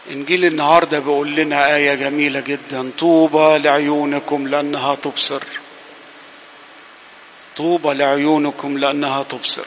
إنجيل النهاردة بيقول لنا آية جميلة جدا طوبى لعيونكم لأنها تبصر طوبى لعيونكم لأنها تبصر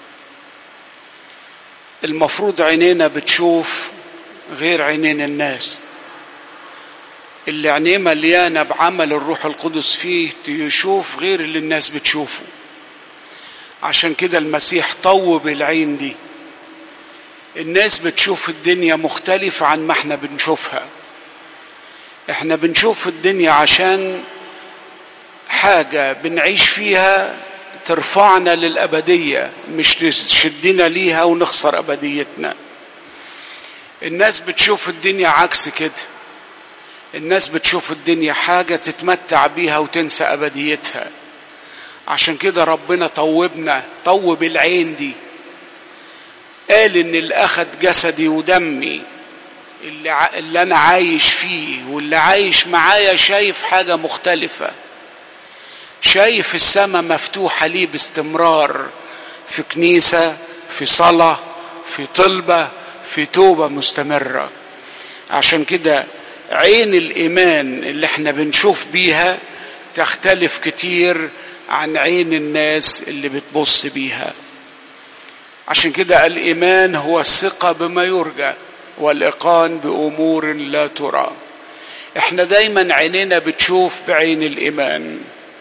المفروض عينينا بتشوف غير عينين الناس اللي عينيه مليانة بعمل الروح القدس فيه يشوف غير اللي الناس بتشوفه عشان كده المسيح طوب العين دي الناس بتشوف الدنيا مختلفة عن ما احنا بنشوفها احنا بنشوف الدنيا عشان حاجة بنعيش فيها ترفعنا للأبدية مش تشدنا ليها ونخسر أبديتنا الناس بتشوف الدنيا عكس كده الناس بتشوف الدنيا حاجة تتمتع بيها وتنسى أبديتها عشان كده ربنا طوبنا طوب العين دي قال ان اللي اخذ جسدي ودمي اللي, ع... اللي انا عايش فيه واللي عايش معايا شايف حاجه مختلفه شايف السماء مفتوحه ليه باستمرار في كنيسه في صلاه في طلبه في توبه مستمره عشان كده عين الايمان اللي احنا بنشوف بيها تختلف كتير عن عين الناس اللي بتبص بيها عشان كده الايمان هو الثقه بما يرجى والايقان بامور لا ترى احنا دايما عينينا بتشوف بعين الايمان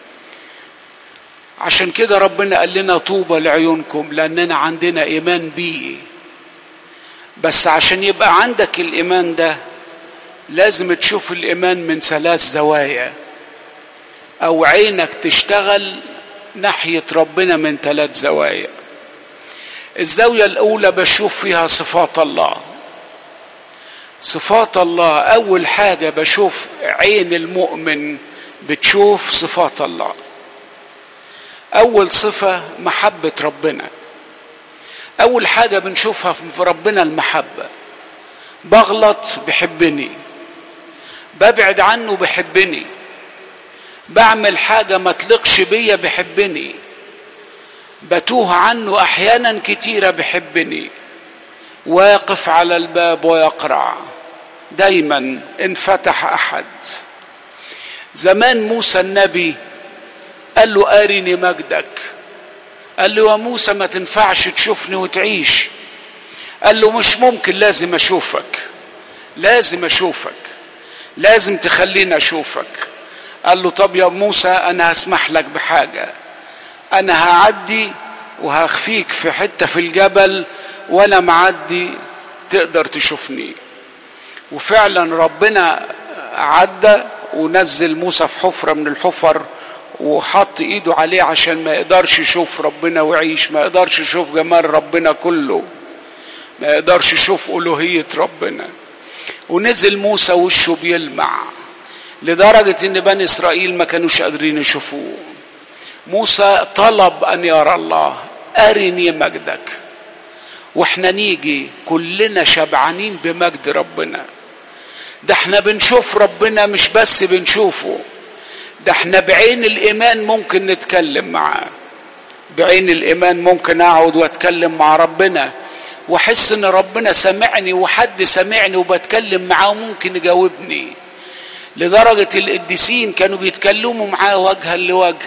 عشان كده ربنا قال لنا طوبى لعيونكم لاننا عندنا ايمان بيه بس عشان يبقى عندك الايمان ده لازم تشوف الايمان من ثلاث زوايا او عينك تشتغل ناحيه ربنا من ثلاث زوايا الزاوية الأولى بشوف فيها صفات الله صفات الله أول حاجة بشوف عين المؤمن بتشوف صفات الله أول صفة محبة ربنا أول حاجة بنشوفها في ربنا المحبة بغلط بحبني ببعد عنه بحبني بعمل حاجة ما تلقش بيا بحبني بتوه عنه احيانا كتيره بحبني واقف على الباب ويقرع دايما ان فتح احد زمان موسى النبي قال له ارني مجدك قال له يا موسى ما تنفعش تشوفني وتعيش قال له مش ممكن لازم اشوفك لازم اشوفك لازم تخليني اشوفك قال له طب يا موسى انا هسمح لك بحاجه انا هعدي وهخفيك في حته في الجبل وانا معدي تقدر تشوفني وفعلا ربنا عدى ونزل موسى في حفره من الحفر وحط ايده عليه عشان ما يقدرش يشوف ربنا ويعيش ما يقدرش يشوف جمال ربنا كله ما يقدرش يشوف الوهيه ربنا ونزل موسى وشه بيلمع لدرجه ان بني اسرائيل ما كانوش قادرين يشوفوه موسى طلب ان يرى الله ارني مجدك واحنا نيجي كلنا شبعانين بمجد ربنا ده احنا بنشوف ربنا مش بس بنشوفه ده احنا بعين الايمان ممكن نتكلم معاه بعين الايمان ممكن اقعد واتكلم مع ربنا واحس ان ربنا سمعني وحد سمعني وبتكلم معاه وممكن يجاوبني لدرجه القديسين كانوا بيتكلموا معاه وجها لوجه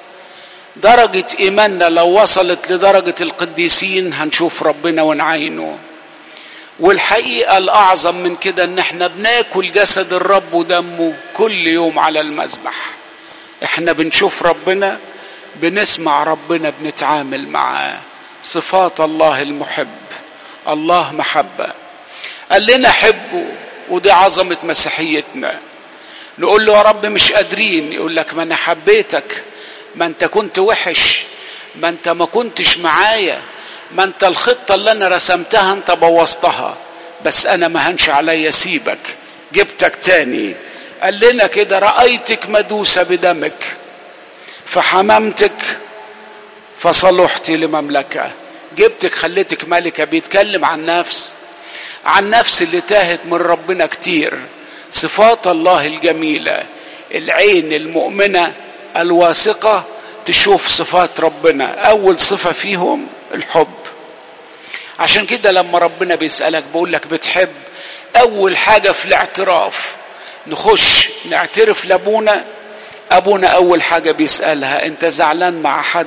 درجة إيماننا لو وصلت لدرجة القديسين هنشوف ربنا ونعينه والحقيقة الأعظم من كده إن إحنا بناكل جسد الرب ودمه كل يوم على المذبح إحنا بنشوف ربنا بنسمع ربنا بنتعامل معاه صفات الله المحب الله محبة قال لنا حبه ودي عظمة مسيحيتنا نقول له يا رب مش قادرين يقول لك ما أنا حبيتك ما انت كنت وحش ما انت ما كنتش معايا ما انت الخطه اللي انا رسمتها انت بوظتها بس انا ما هنش عليا سيبك جبتك تاني قال لنا كده رايتك مدوسه بدمك فحممتك فصلحت لمملكه جبتك خليتك ملكه بيتكلم عن نفس عن نفس اللي تاهت من ربنا كتير صفات الله الجميله العين المؤمنه الواثقة تشوف صفات ربنا أول صفة فيهم الحب عشان كده لما ربنا بيسألك بيقول لك بتحب اول حاجة في الاعتراف نخش نعترف لابونا ابونا اول حاجة بيسألها انت زعلان مع حد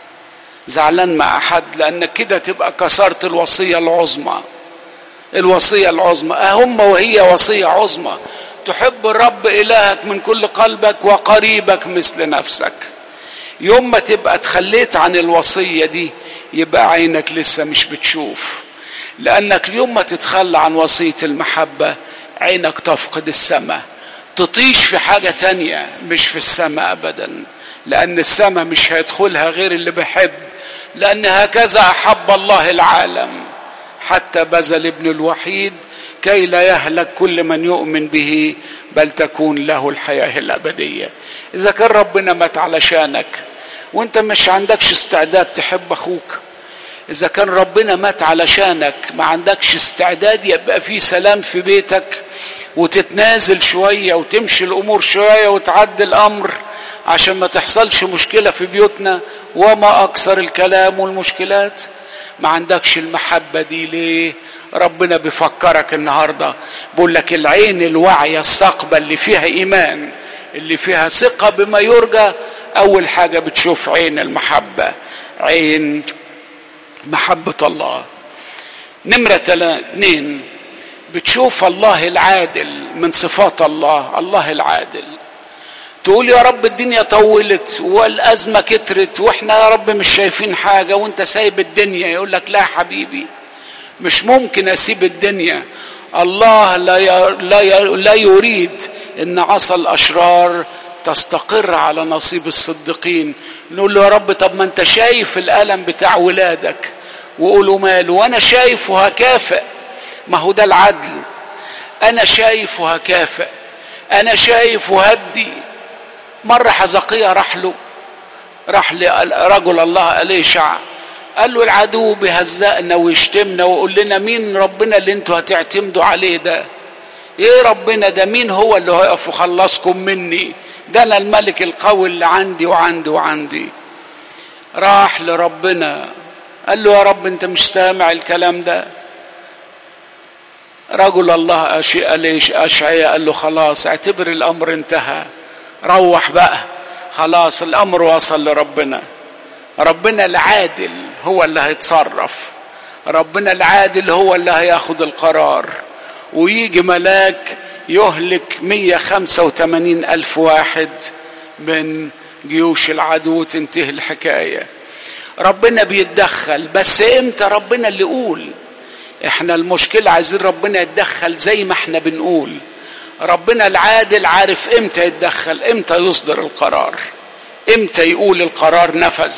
زعلان مع حد لانك كده تبقى كسرت الوصية العظمى الوصية العظمى اهم وهي وصية عظمى تحب الرب الهك من كل قلبك وقريبك مثل نفسك يوم ما تبقى تخليت عن الوصية دي يبقى عينك لسه مش بتشوف لانك اليوم ما تتخلى عن وصية المحبة عينك تفقد السماء تطيش في حاجة تانية مش في السماء ابدا لان السماء مش هيدخلها غير اللي بيحب لان هكذا احب الله العالم حتى بذل ابن الوحيد كي لا يهلك كل من يؤمن به بل تكون له الحياة الأبدية إذا كان ربنا مات علشانك وانت مش عندكش استعداد تحب أخوك إذا كان ربنا مات علشانك ما عندكش استعداد يبقى في سلام في بيتك وتتنازل شوية وتمشي الأمور شوية وتعدي الأمر عشان ما تحصلش مشكلة في بيوتنا وما أكثر الكلام والمشكلات ما عندكش المحبة دي ليه ربنا بيفكرك النهاردة بيقول لك العين الواعية الثقبة اللي فيها إيمان اللي فيها ثقة بما يرجى أول حاجة بتشوف عين المحبة عين محبة الله نمرة اثنين بتشوف الله العادل من صفات الله الله العادل تقول يا رب الدنيا طولت والأزمة كترت واحنا يا رب مش شايفين حاجة وانت سايب الدنيا يقول لك لا حبيبي مش ممكن اسيب الدنيا الله لا لا لا يريد ان عصا الاشرار تستقر على نصيب الصديقين نقول له يا رب طب ما انت شايف الالم بتاع ولادك وقولوا ماله وانا شايف وهكافئ ما هو ده العدل انا شايف وهكافئ انا شايف وهدي مرة حزقية راح له راح لرجل الله أليشع قال له العدو بيهزقنا ويشتمنا ويقول لنا مين ربنا اللي انتوا هتعتمدوا عليه ده ايه ربنا ده مين هو اللي هيقف يخلصكم مني ده انا الملك القوي اللي عندي وعندي وعندي راح لربنا قال له يا رب انت مش سامع الكلام ده رجل الله أشعياء قال له خلاص اعتبر الأمر انتهى روح بقى خلاص الأمر وصل لربنا ربنا العادل هو اللي هيتصرف ربنا العادل هو اللي هياخد القرار ويجي ملاك يهلك 185 ألف واحد من جيوش العدو تنتهي الحكاية ربنا بيتدخل بس امتى ربنا اللي يقول احنا المشكلة عايزين ربنا يتدخل زي ما احنا بنقول ربنا العادل عارف امتى يتدخل امتى يصدر القرار امتى يقول القرار نفذ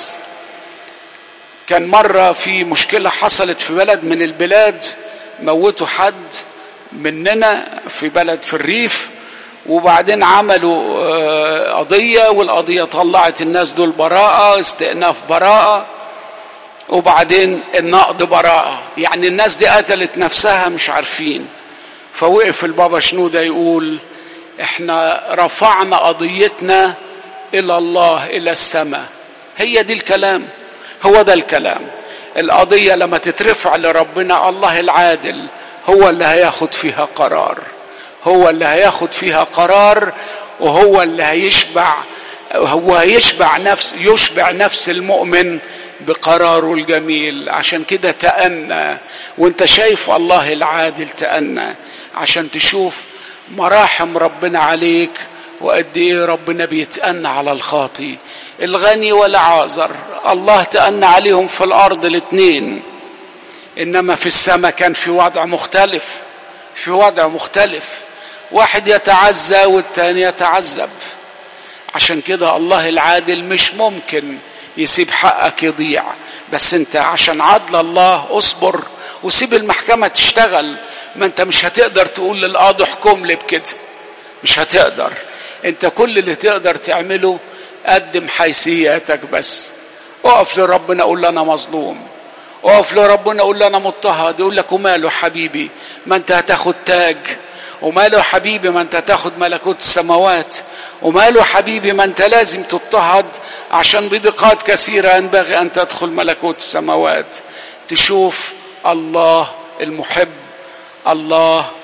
كان مرة في مشكلة حصلت في بلد من البلاد موتوا حد مننا في بلد في الريف وبعدين عملوا قضية والقضية طلعت الناس دول براءة استئناف براءة وبعدين النقد براءة يعني الناس دي قتلت نفسها مش عارفين فوقف البابا شنودة يقول احنا رفعنا قضيتنا الى الله الى السماء هي دي الكلام هو ده الكلام القضية لما تترفع لربنا الله العادل هو اللي هياخد فيها قرار هو اللي هياخد فيها قرار وهو اللي هيشبع هو هيشبع نفس يشبع نفس المؤمن بقراره الجميل عشان كده تأنى وانت شايف الله العادل تأنى عشان تشوف مراحم ربنا عليك وقد ايه ربنا بيتأنى على الخاطي الغني والعازر الله تأنى عليهم في الارض الاثنين انما في السماء كان في وضع مختلف في وضع مختلف واحد يتعزى والتاني يتعذب عشان كده الله العادل مش ممكن يسيب حقك يضيع بس انت عشان عدل الله اصبر وسيب المحكمة تشتغل ما انت مش هتقدر تقول للقاضي احكم لي بكده مش هتقدر انت كل اللي تقدر تعمله قدم حيثياتك بس اقف لربنا قول له انا مظلوم اقف لربنا قول له انا مضطهد يقول لك وماله حبيبي ما انت هتاخد تاج وماله حبيبي ما انت تاخد ملكوت السماوات وماله حبيبي ما انت لازم تضطهد عشان بدقات كثيرة ينبغي ان تدخل ملكوت السماوات تشوف الله المحب الله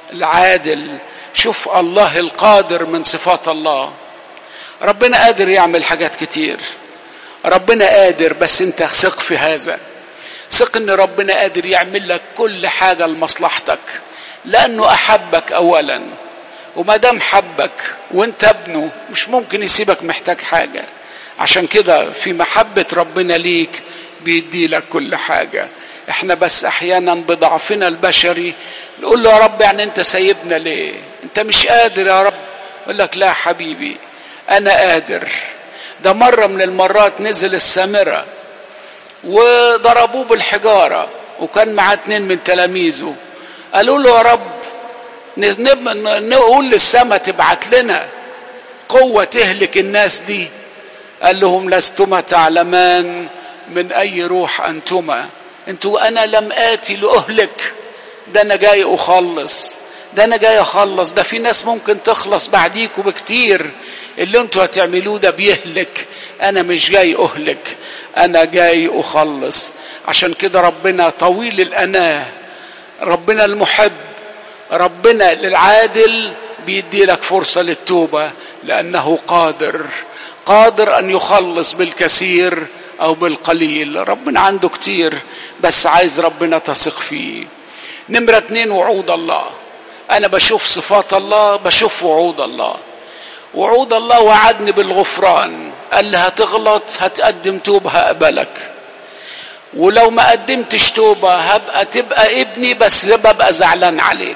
العادل شوف الله القادر من صفات الله ربنا قادر يعمل حاجات كتير ربنا قادر بس انت ثق في هذا ثق ان ربنا قادر يعمل لك كل حاجه لمصلحتك لانه احبك اولا وما دام حبك وانت ابنه مش ممكن يسيبك محتاج حاجه عشان كده في محبه ربنا ليك بيدي لك كل حاجه احنا بس احيانا بضعفنا البشري نقول له يا رب يعني انت سايبنا ليه انت مش قادر يا رب يقول لك لا حبيبي انا قادر ده مره من المرات نزل السامره وضربوه بالحجاره وكان معاه اتنين من تلاميذه قالوا له يا رب نقول للسماء تبعت لنا قوة تهلك الناس دي قال لهم لستما تعلمان من أي روح أنتما انتوا أنا لم آتي لأهلك ده أنا جاي أخلص ده أنا جاي أخلص ده في ناس ممكن تخلص بعديكوا بكتير اللي انتوا هتعملوه ده بيهلك أنا مش جاي أهلك أنا جاي أخلص عشان كده ربنا طويل الأناه ربنا المحب ربنا للعادل بيدي لك فرصة للتوبة لأنه قادر قادر أن يخلص بالكثير أو بالقليل ربنا عنده كتير بس عايز ربنا تثق فيه نمرة اتنين وعود الله أنا بشوف صفات الله بشوف وعود الله وعود الله وعدني بالغفران قال لي هتغلط هتقدم توبة هقبلك ولو ما قدمتش توبة هبقى تبقى ابني بس ببقى زعلان عليك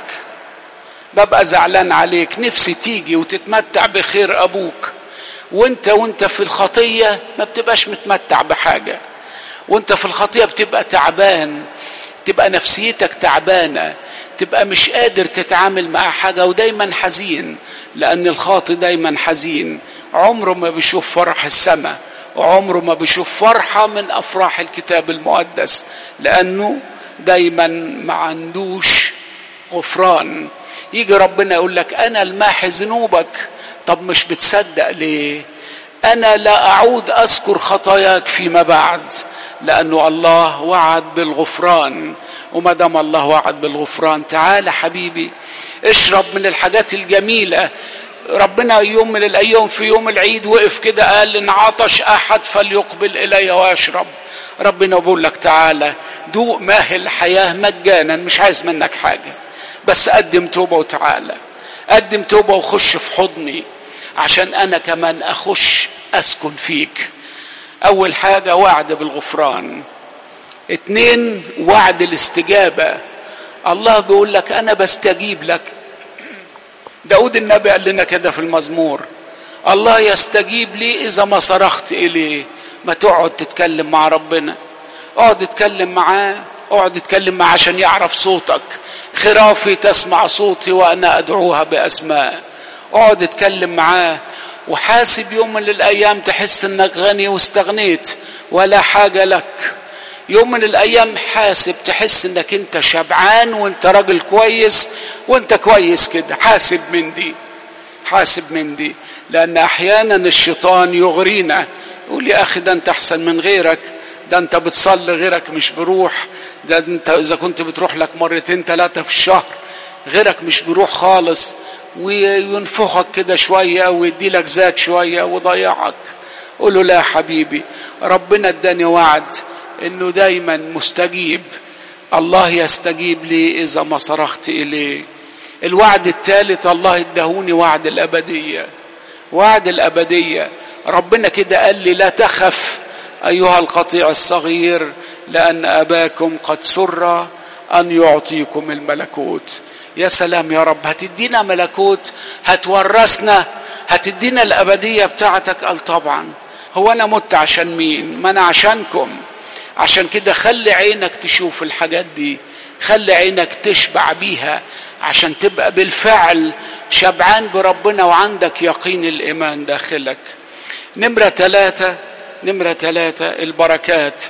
ببقى زعلان عليك نفسي تيجي وتتمتع بخير ابوك وانت وانت في الخطية ما بتبقاش متمتع بحاجة وانت في الخطية بتبقى تعبان تبقى نفسيتك تعبانة تبقى مش قادر تتعامل مع حاجة ودايما حزين لأن الخاطي دايما حزين عمره ما بيشوف فرح السماء وعمره ما بيشوف فرحة من أفراح الكتاب المقدس لأنه دايما ما عندوش غفران يجي ربنا يقول لك أنا الماحي ذنوبك طب مش بتصدق ليه أنا لا أعود أذكر خطاياك فيما بعد لأنه الله وعد بالغفران وما دام الله وعد بالغفران تعال حبيبي اشرب من الحاجات الجميلة ربنا يوم من الايام في يوم العيد وقف كده قال ان عطش احد فليقبل الي واشرب ربنا بيقول لك تعالى دوق ماء الحياه مجانا مش عايز منك حاجه بس قدم توبه وتعالى قدم توبه وخش في حضني عشان انا كمان اخش اسكن فيك اول حاجه وعد بالغفران اتنين وعد الاستجابه الله بيقول لك انا بستجيب لك داود النبي قال لنا كده في المزمور الله يستجيب لي اذا ما صرخت اليه ما تقعد تتكلم مع ربنا اقعد اتكلم معاه اقعد اتكلم معاه عشان يعرف صوتك خرافي تسمع صوتي وانا ادعوها باسماء اقعد اتكلم معاه وحاسب يوم من الايام تحس انك غني واستغنيت ولا حاجه لك يوم من الايام حاسب تحس انك انت شبعان وانت راجل كويس وانت كويس كده حاسب من دي حاسب من دي لان احيانا الشيطان يغرينا يقول يا اخي ده انت احسن من غيرك ده انت بتصلي غيرك مش بروح ده انت اذا كنت بتروح لك مرتين ثلاثه في الشهر غيرك مش بيروح خالص وينفخك كده شويه ويدي لك ذات شويه ويضيعك قول له لا يا حبيبي ربنا اداني وعد انه دايما مستجيب الله يستجيب لي اذا ما صرخت اليه الوعد الثالث الله ادهوني وعد الابديه وعد الابديه ربنا كده قال لي لا تخف ايها القطيع الصغير لان اباكم قد سر ان يعطيكم الملكوت يا سلام يا رب هتدينا ملكوت هتورثنا هتدينا الابديه بتاعتك قال طبعا هو انا مت عشان مين ما انا عشانكم عشان كده خلي عينك تشوف الحاجات دي خلي عينك تشبع بيها عشان تبقى بالفعل شبعان بربنا وعندك يقين الإيمان داخلك نمرة ثلاثة نمرة ثلاثة البركات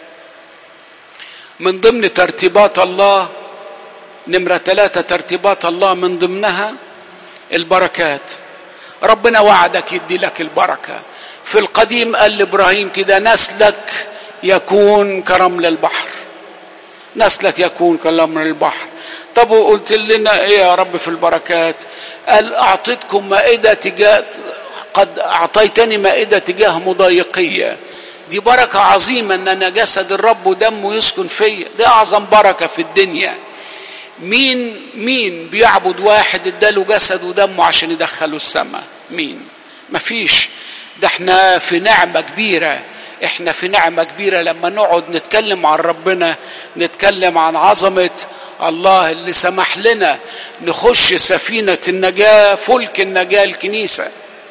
من ضمن ترتيبات الله نمرة ثلاثة ترتيبات الله من ضمنها البركات ربنا وعدك يدي لك البركة في القديم قال لإبراهيم كده نسلك يكون كرمل البحر نسلك يكون كرمل البحر طب وقلت لنا ايه يا رب في البركات قال اعطيتكم مائدة تجاه قد اعطيتني مائدة تجاه مضايقية دي بركة عظيمة ان انا جسد الرب ودمه يسكن فيا دي اعظم بركة في الدنيا مين مين بيعبد واحد اداله جسد ودمه عشان يدخله السماء مين مفيش ده احنا في نعمة كبيرة احنا في نعمة كبيرة لما نقعد نتكلم عن ربنا نتكلم عن عظمة الله اللي سمح لنا نخش سفينة النجاة فلك النجاة الكنيسة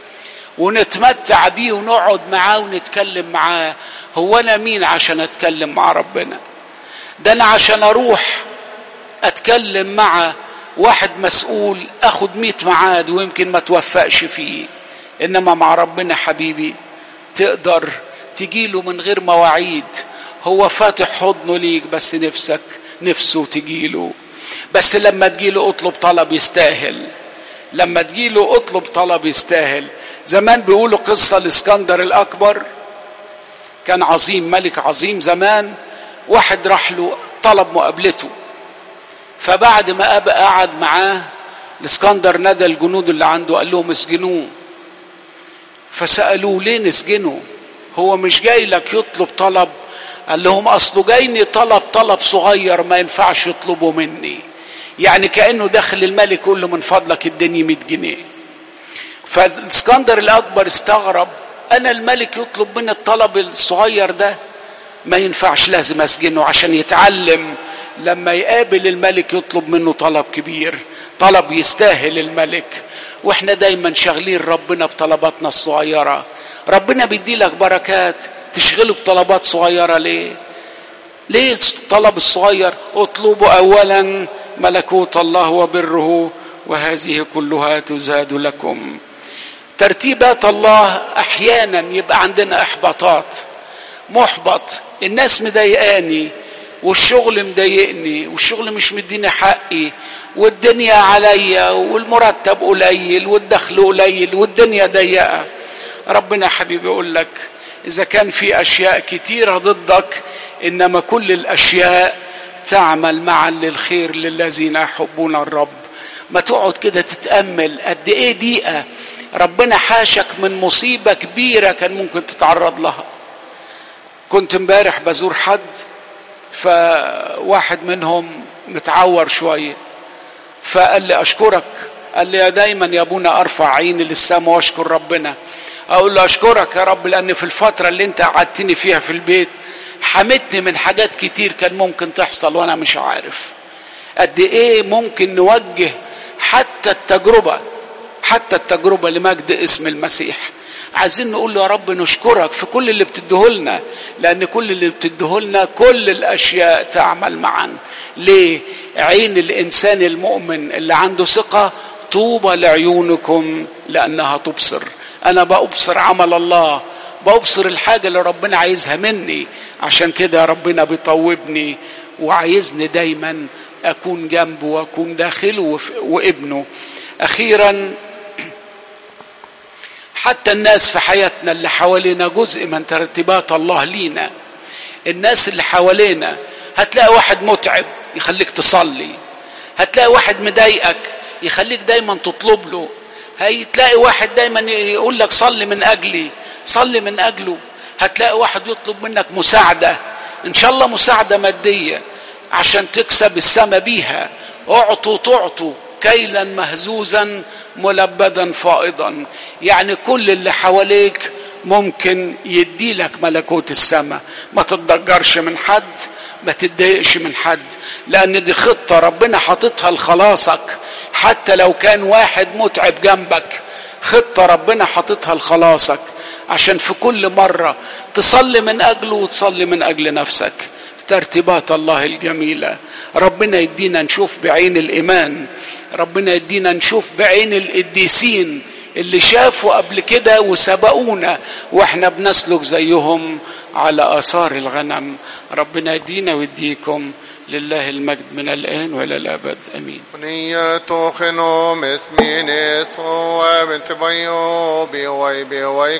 ونتمتع بيه ونقعد معاه ونتكلم معاه هو انا مين عشان اتكلم مع ربنا ده انا عشان اروح اتكلم مع واحد مسؤول اخد مئة معاد ويمكن ما توفقش فيه انما مع ربنا حبيبي تقدر تجيله من غير مواعيد هو فاتح حضنه ليك بس نفسك نفسه تجيله بس لما تجيله اطلب طلب يستاهل لما تجيله اطلب طلب يستاهل زمان بيقولوا قصة الاسكندر الاكبر كان عظيم ملك عظيم زمان واحد راح له طلب مقابلته فبعد ما أبقى قعد معاه الاسكندر نادى الجنود اللي عنده قال لهم اسجنوه فسألوه ليه نسجنه هو مش جاي لك يطلب طلب قال لهم اصله جايني طلب طلب صغير ما ينفعش يطلبه مني يعني كانه داخل الملك يقول له من فضلك اديني 100 جنيه فالاسكندر الاكبر استغرب انا الملك يطلب مني الطلب الصغير ده ما ينفعش لازم اسجنه عشان يتعلم لما يقابل الملك يطلب منه طلب كبير طلب يستاهل الملك واحنا دايما شاغلين ربنا بطلباتنا الصغيره ربنا بيدي لك بركات تشغله بطلبات صغيره ليه ليه الطلب الصغير اطلبوا اولا ملكوت الله وبره وهذه كلها تزاد لكم ترتيبات الله احيانا يبقى عندنا احباطات محبط الناس مضايقاني والشغل مضايقني والشغل مش مديني حقي والدنيا عليا والمرتب قليل والدخل قليل والدنيا ضيقه ربنا حبيبي يقول لك اذا كان في اشياء كتيره ضدك انما كل الاشياء تعمل معا للخير للذين يحبون الرب ما تقعد كده تتامل قد ايه دقيقه ربنا حاشك من مصيبه كبيره كان ممكن تتعرض لها كنت امبارح بزور حد فواحد منهم متعور شويه فقال لي اشكرك قال لي دايما يا ابونا ارفع عيني للسماء واشكر ربنا اقول له اشكرك يا رب لان في الفتره اللي انت قعدتني فيها في البيت حمتني من حاجات كتير كان ممكن تحصل وانا مش عارف قد ايه ممكن نوجه حتى التجربه حتى التجربه لمجد اسم المسيح عايزين نقول له يا رب نشكرك في كل اللي بتديهولنا لان كل اللي بتديهولنا كل الاشياء تعمل معا ليه عين الانسان المؤمن اللي عنده ثقه طوبى لعيونكم لانها تبصر انا بأبصر عمل الله بأبصر الحاجه اللي ربنا عايزها مني عشان كده ربنا بيطوبني وعايزني دايما اكون جنبه واكون داخله وابنه اخيرا حتى الناس في حياتنا اللي حوالينا جزء من ترتيبات الله لينا الناس اللي حوالينا هتلاقي واحد متعب يخليك تصلي هتلاقي واحد مضايقك يخليك دايما تطلب له هتلاقي واحد دايما يقول لك صلي من اجلي صلي من اجله هتلاقي واحد يطلب منك مساعده ان شاء الله مساعده ماديه عشان تكسب السما بيها اعطوا تعطوا كيلا مهزوزا ملبدا فائضا يعني كل اللي حواليك ممكن يدي لك ملكوت السماء ما تتضجرش من حد ما تتضايقش من حد لان دي خطة ربنا حاططها لخلاصك حتى لو كان واحد متعب جنبك خطة ربنا حاططها لخلاصك عشان في كل مرة تصلي من أجله وتصلي من أجل نفسك ترتيبات الله الجميلة ربنا يدينا نشوف بعين الإيمان ربنا يدينا نشوف بعين القديسين اللي شافوا قبل كده وسبقونا واحنا بنسلك زيهم على آثار الغنم ربنا يدينا ويديكم لله المجد من الآن وإلى الأبد أمين ونية خنوم اسمين يسوع بنت بيو بيوي بيوي